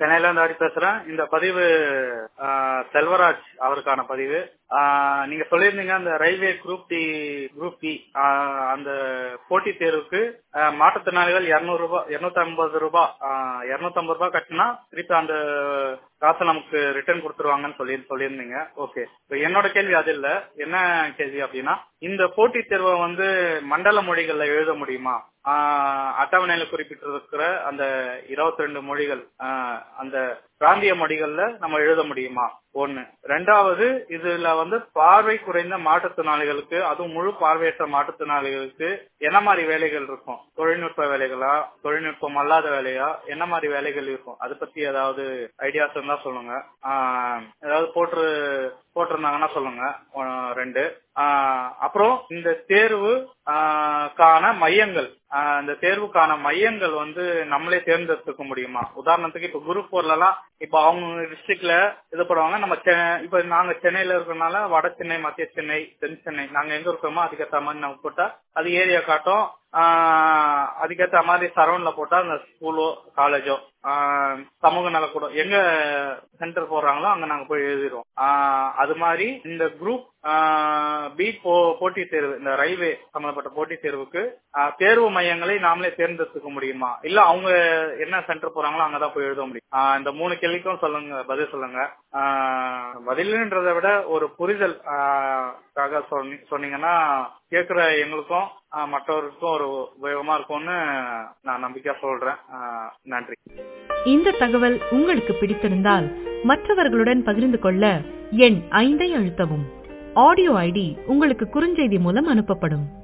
சென்னையில இருந்து ஆடி பேசுறேன் இந்த பதிவு ஆ, செல்வராஜ் அவருக்கான பதிவு ஆ, நீங்க சொல்லியிருந்தீங்க அந்த railway group D group B அந்த போட்டித் தேர்வுக்கு ஆ, மாற்றுத்திறனாளிகள் இருநூறு ரூபாய் இருநூத்தி ஐம்பது ரூபாய் இருநூத்தி ஐம்பது ரூபாய் கட்டினா திருப்பி அந்த காசை நமக்கு ரிட்டர்ன் கொடுத்துருவாங்கன்னு சொல்லி சொல்லியிருந்தீங்க ஓகே இப்போ என்னோட கேள்வி அது இல்ல என்ன கேள்வி அப்படின்னா இந்த போட்டித் தேர்வை வந்து மண்டல மொழிகள்ல எழுத முடியுமா ஆஹ் அட்டவணையில குறிப்பிட்டிருக்கிற அந்த இருபத்தி ரெண்டு மொழிகள் ஆஹ் அந்த பிராந்திய மொழிகள்ல நம்ம எழுத முடியுமா ஒண்ணு ரெண்டாவது இதுல வந்து பார்வை குறைந்த மாற்றுத்திறனாளிகளுக்கு அதுவும் முழு பார்வையற்ற மாற்றுத்திறனாளிகளுக்கு என்ன மாதிரி வேலைகள் இருக்கும் தொழில்நுட்ப வேலைகளா தொழில்நுட்பம் அல்லாத வேலையா என்ன மாதிரி வேலைகள் இருக்கும் அதை பத்தி ஏதாவது ஐடியாஸ் இருந்தா சொல்லுங்க ஆஹ் ஏதாவது போட்டு போட்டிருந்தாங்கன்னா சொல்லுங்க ஒ- ரெண்டு ஆஹ் அப்புறம் இந்த தேர்வு ஆஹ் கான மையங்கள் ஆஹ் இந்த தேர்வுக்கான மையங்கள் வந்து நம்மளே தேர்ந்தெடுத்துக்க முடியுமா உதாரணத்துக்கு இப்ப குரூப் போர்ல எல்லாம் இப்ப அவங்க டிஸ்ட்ரிக்ட்ல இது பண்ணுவாங்க நம்ம செ- இப்ப நாங்க சென்னையில இருக்கறனால வட சென்னை மத்திய சென்னை தென் சென்னை நாங்க எங்க இருக்கோமோ அதுக்கேத்த மாதிரி நம்ம போட்டா அது ஏரியா காட்டும் ஆஹ் அதுக்கேத்த மாதிரி சரௌண்ட்ல போட்டா அந்த ஸ்கூலோ காலேஜோ சமூக நலக்கூடம் எங்க சென்டர் போடுறாங்களோ அங்க நாங்க போய் எழுதிடுவோம் ஆஹ் அது மாதிரி இந்த குரூப் பி போ போட்டித் தேர்வு இந்த ரயில்வே சம்பந்தப்பட்ட போட்டித் தேர்வுக்கு ஆஹ் தேர்வு மையங்களை நாமளே தேர்ந்தெடுத்துக்க முடியுமா இல்ல அவங்க என்ன சென்டர் போறாங்களோ அங்கதான் போய் எழுத முடியும் ஆஹ் இந்த மூணு கேள்விக்கும் சொல்லுங்க பதில் சொல்லுங்க ஆஹ் பதிலுன்றதை விட ஒரு புரிதல் ஆஹ் காக சொன்னி- சொன்னீங்கன்னா கேக்குற எங்களுக்கும் ஆஹ் மற்றவருக்கும் ஒரு உபயோகமா இருக்கும்னு நான் நம்பிக்கையா சொல்றேன் ஆஹ் நன்றி இந்த தகவல் உங்களுக்கு பிடித்திருந்தால் மற்றவர்களுடன் பகிர்ந்து கொள்ள எண் ஐந்தை அழுத்தவும் ஆடியோ ஐடி உங்களுக்கு குறுஞ்செய்தி மூலம் அனுப்பப்படும்